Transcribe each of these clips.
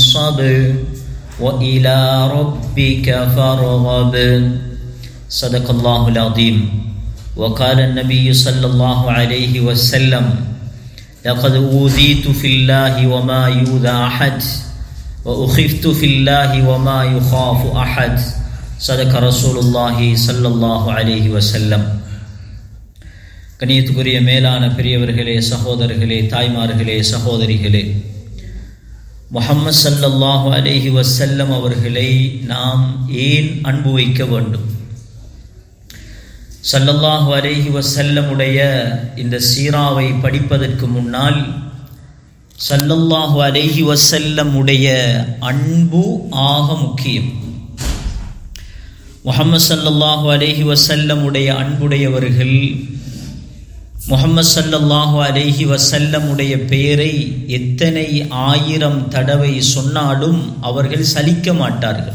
فانصب وإلى ربك فارغب صدق الله العظيم وقال النبي صلى الله عليه وسلم لقد أوذيت في الله وما يؤذى أحد وأخفت في الله وما يخاف أحد صدق رسول الله صلى الله عليه وسلم கணியத்துக்குரிய மேலான பெரியவர்களே சகோதரர்களே தாய்மார்களே சகோதரிகளே முஹம்மது சல்லல்லாஹு அலைஹி வசல்லம் அவர்களை நாம் ஏன் அன்பு வைக்க வேண்டும் சல்லல்லாஹு அலைஹி வசல்லமுடைய இந்த சீராவை படிப்பதற்கு முன்னால் சல்லல்லாஹு அலைஹி வசல்லமுடைய அன்பு ஆக முக்கியம் முகமது சல்லல்லாஹு அலைஹி வசல்லமுடைய அன்புடையவர்கள் முகமது சல்லல்லாஹு அலைஹி வசல்லமுடைய பெயரை எத்தனை ஆயிரம் தடவை சொன்னாலும் அவர்கள் சலிக்க மாட்டார்கள்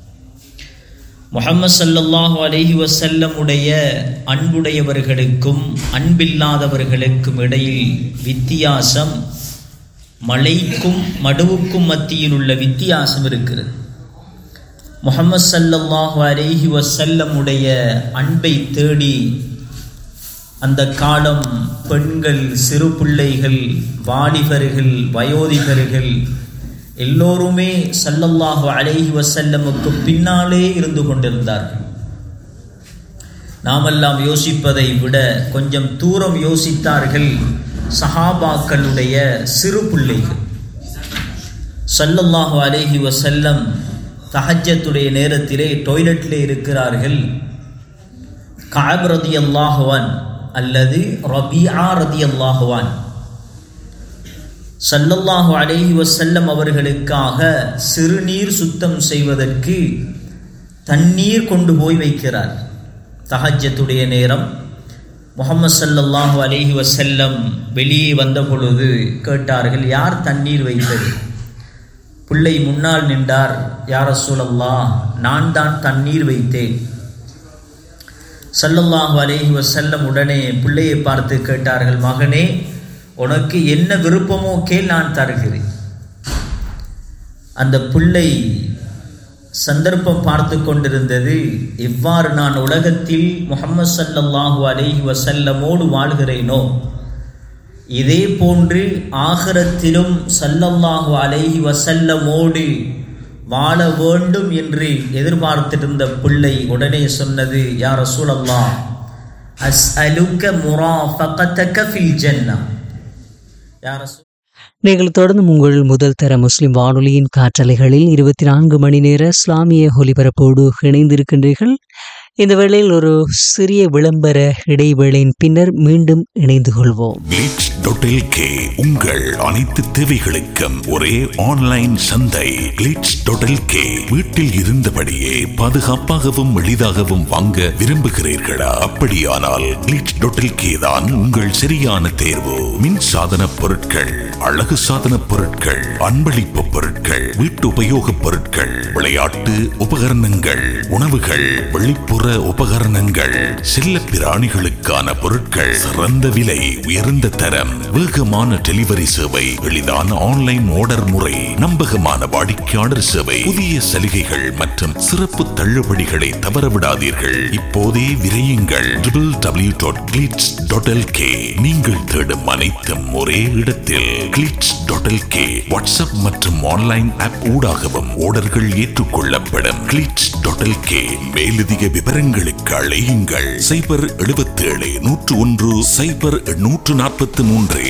முகமது சல்லல்லாஹு அலைஹி வசல்லமுடைய அன்புடையவர்களுக்கும் அன்பில்லாதவர்களுக்கும் இடையில் வித்தியாசம் மலைக்கும் மடுவுக்கும் மத்தியில் உள்ள வித்தியாசம் இருக்கிறது முகமது சல்லல்லாஹு அலைஹி வசல்லமுடைய அன்பை தேடி அந்த காலம் பெண்கள் சிறு பிள்ளைகள் வாலிபர்கள் வயோதிகர்கள் எல்லோருமே சல்லல்லாஹு அலைஹி வசல்லமுக்கு பின்னாலே இருந்து கொண்டிருந்தார்கள் நாமெல்லாம் யோசிப்பதை விட கொஞ்சம் தூரம் யோசித்தார்கள் சஹாபாக்களுடைய சிறு பிள்ளைகள் சல்லல்லாஹு அலைஹி வசல்லம் தஹஜத்துடைய நேரத்திலே டொய்லெட்டிலே இருக்கிறார்கள் காப் ரதி அல்லாஹுவான் அல்லது ரபியா ரதி அல்லாஹுவான் சல்லல்லாஹு அலைஹி வசல்லம் அவர்களுக்காக சிறுநீர் சுத்தம் செய்வதற்கு தண்ணீர் கொண்டு போய் வைக்கிறார் தஹஜத்துடைய நேரம் முகமது சல்லல்லாஹு அலைஹி வசல்லம் வெளியே வந்த பொழுது கேட்டார்கள் யார் தண்ணீர் வைத்தது பிள்ளை முன்னால் நின்றார் யார சூழல்லா நான் தான் தண்ணீர் வைத்தேன் சல்லல்லாஹு அலைஹி வசல்லம் உடனே பிள்ளையை பார்த்து கேட்டார்கள் மகனே உனக்கு என்ன விருப்பமோ கேள் நான் தருகிறேன் அந்த பிள்ளை சந்தர்ப்பம் பார்த்து கொண்டிருந்தது எவ்வாறு நான் உலகத்தில் முகமது சல்லல்லாஹு அலைஹி வசல்லமோடு வாழ்கிறேனோ இதே போன்று ஆகரத்திலும் சல்லல்லாஹு அலைஹி வசல்லமோடு வாழ வேண்டும் என்று எதிர்பார்த்திருந்த பிள்ளை உடனே சொன்னது யார் சூழல்லா அஸ் அலுக்க முரா பக்கத்தக்க ஃபில் ஜன்னா யார் நீங்கள் தொடர்ந்து உங்கள் முதல் தர முஸ்லிம் வானொலியின் காற்றலைகளில் இருபத்தி நான்கு மணி நேர இஸ்லாமிய ஒலிபரப்போடு இணைந்திருக்கின்றீர்கள் இந்த வேளையில் ஒரு சிறிய விளம்பர இடைவேளையின் பின்னர் மீண்டும் இணைந்து கொள்வோம் கிளிட்ஸ் டாட் கே உங்கள் அனைத்து தேவைகளுக்கும் ஒரே ஆன்லைன் சந்தை கிளிட்ஸ் டாட் கே வீட்டில் இருந்தபடியே பாதுகாப்பாகவும் எளிதாகவும் வாங்க விரும்புகிறீர்களா அப்படியானால் கிளிட்ஸ் டாட் கே தான் உங்கள் சரியான தேர்வு மின் சாதன பொருட்கள் அழகு சாதன பொருட்கள் அன்பளிப்பு பொருட்கள் வீட்டு உபயோகப் பொருட்கள் விளையாட்டு உபகரணங்கள் உணவுகள் வெளிப்புற உபகரணங்கள் செல்ல பிராணிகளுக்கான பொருட்கள் சிறந்த விலை உயர்ந்த தரம் வேகமான டெலிவரி சேவை எளிதான ஆன்லைன் ஆர்டர் முறை நம்பகமான வாடிக்கையாளர் சேவை புதிய சலுகைகள் மற்றும் சிறப்பு தள்ளுபடிகளை தவறவிடாதீர்கள் இப்போதே விரையுங்கள் W dot glitz dot K நீங்கள் தேடும் அனைத்தும் ஒரே இடத்தில் கிளிட்ஸ் டாட் கே வாட்ஸ்அப் மற்றும் ஆன்லைன் ஆப் ஊடாகவும் ஆர்டர்கள் ஏற்றுக்கொள்ளப்படும் கிளிட்ஸ் டாட் கே மேலதிக விவரங்களுக்கு அழையுங்கள் சைபர் எழுபத்தேழு நூற்று ஒன்று சைபர் நூற்று நாற்பத்தி மூன்று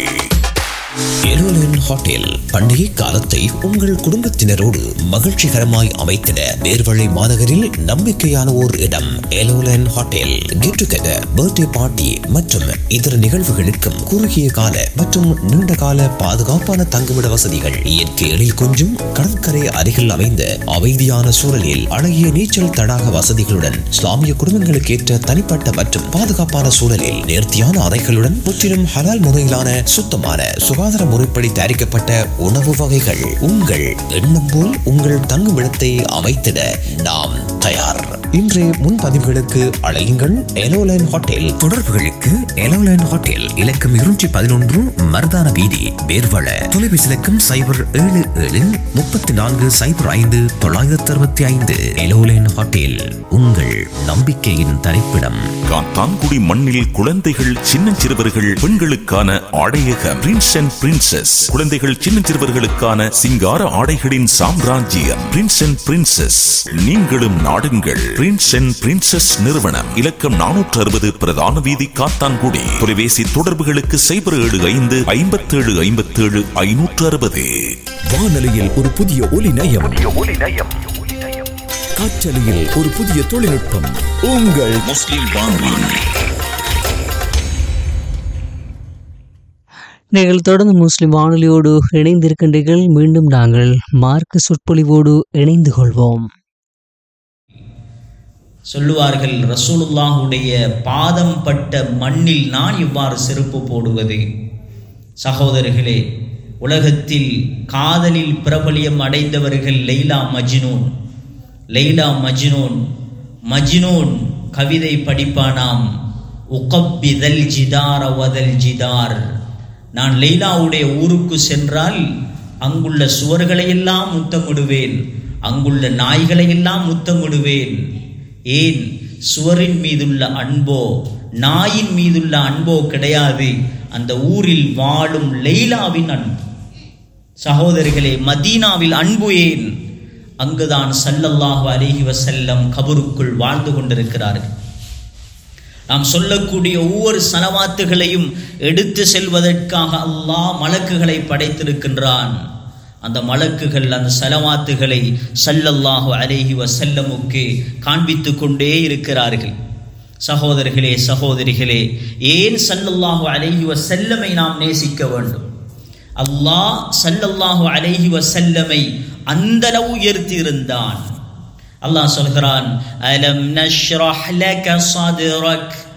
எருலன் ஹோட்டல் பண்டிகை காலத்தை உங்கள் குடும்பத்தினரோடு மகிழ்ச்சிகரமாய் அமைத்திட நேர்வழி மாநகரில் நம்பிக்கையான ஓர் இடம் எலோலன் hotel get together birthday party மற்றும் இதர நிகழ்வுகளுக்கும் குறுகிய கால மற்றும் நீண்ட கால பாதுகாப்பான தங்குமிட வசதிகள் இயற்கை எழில் கொஞ்சம் கடற்கரை அருகில் அமைந்த அமைதியான சூழலில் அழகிய நீச்சல் தடாக வசதிகளுடன் இஸ்லாமிய குடும்பங்களுக்கு ஏற்ற தனிப்பட்ட மற்றும் பாதுகாப்பான சூழலில் நேர்த்தியான அறைகளுடன் முற்றிலும் ஹலால் முறையிலான சுத்தமான சுகாதார முறைப்படி தயாரிக்கப்பட்ட உணவு வகைகள் உங்கள் எண்ணம் போல் உங்கள் தங்குமிடத்தை அமைத்திட நாம் தயார் இன்றைய முன்பதிவுகளுக்கு அழையுங்கள் எலோலைன் ஹோட்டல் தொடர்புகளுக்கு எலோலைன் ஹோட்டல் இலக்கம் இருநூற்றி பதினொன்று மருதான வீதி வேர்வள தொலைபேசி இலக்கம் சைபர் ஏழு ஏழு முப்பத்தி நான்கு சைபர் ஐந்து தொள்ளாயிரத்தி அறுபத்தி ஐந்து எலோலைன் ஹோட்டல் உங்கள் நம்பிக்கையின் தரிப்பிடம் காத்தான்குடி மண்ணில் குழந்தைகள் சின்னஞ்சிறுவர்கள் பெண்களுக்கான ஆடையக பிரின்ஸ் அண்ட் பிரின்சஸ் குழந்தைகள் சின்னஞ்சிறுவர்களுக்கான சிங்கார ஆடைகளின் சாம்ராஜ்யம் பிரின்ஸ் அண்ட் பிரின்சஸ் நீங்களும் நாடுங்கள் பிரின்ஸ் அண்ட் பிரின்சஸ் நிறுவனம் இலக்கம் நானூற்று அறுபது பிரதான வீதி காத்தான்குடி தொலைபேசி தொடர்புகளுக்கு சைபர் ஏழு ஐந்து ஐம்பத்தேழு ஐம்பத்தேழு ஐநூற்று அறுபது வானொலியில் ஒரு புதிய ஒலி நயம் காற்றலையில் ஒரு புதிய தொழில்நுட்பம் உங்கள் முஸ்லிம் வானொலி நீங்கள் தொடர்ந்து முஸ்லிம் வானொலியோடு இணைந்திருக்கின்றீர்கள் மீண்டும் நாங்கள் மார்க்க சொற்பொழிவோடு இணைந்து கொள்வோம் சொல்லுவார்கள் ரசூலுல்லாஹுடைய பாதம் பட்ட மண்ணில் நான் இவ்வாறு செருப்பு போடுவது சகோதரர்களே உலகத்தில் காதலில் பிரபலியம் அடைந்தவர்கள் லைலா மஜ்னூன் லைலா மஜ்னூன் மஜ்னூன் கவிதை படிப்பானாம் உகப்பிதல் ஜிதார வதல் ஜிதார் நான் லைலாவுடைய ஊருக்கு சென்றால் அங்குள்ள சுவர்களையெல்லாம் முத்தமிடுவேன் அங்குள்ள நாய்களையெல்லாம் முத்தமிடுவேன் ஏன் சுவரின் மீதுள்ள அன்போ நாயின் மீதுள்ள அன்போ கிடையாது அந்த ஊரில் வாழும் லெய்லாவின் அன்பு சகோதரிகளே மதீனாவில் அன்பு ஏன் அங்குதான் சல்லல்லாஹு அலைஹி வஸல்லம் கபருக்குள் வாழ்ந்து கொண்டிருக்கிறார்கள் நாம் சொல்லக்கூடிய ஒவ்வொரு சலவாத்துகளையும் எடுத்து செல்வதற்காக அல்லாஹ் மலக்குகளை படைத்திருக்கின்றான் அந்த மலக்குகள் அந்த சலவாத்துகளை சல்லல்லாஹு அலைஹி வசல்லமுக்கு காண்பித்து கொண்டே இருக்கிறார்கள் சகோதரர்களே சகோதரிகளே ஏன் சல்லல்லாஹு அலைஹி வசல்லமை நாம் நேசிக்க வேண்டும் அல்லாஹ் சல்லல்லாஹு அலைஹி வசல்லமை அந்தளவு உயர்த்தி இருந்தான் அல்லாஹ் சொல்கிறான் அலம் நஷ்ரஹ் லக சதுரக்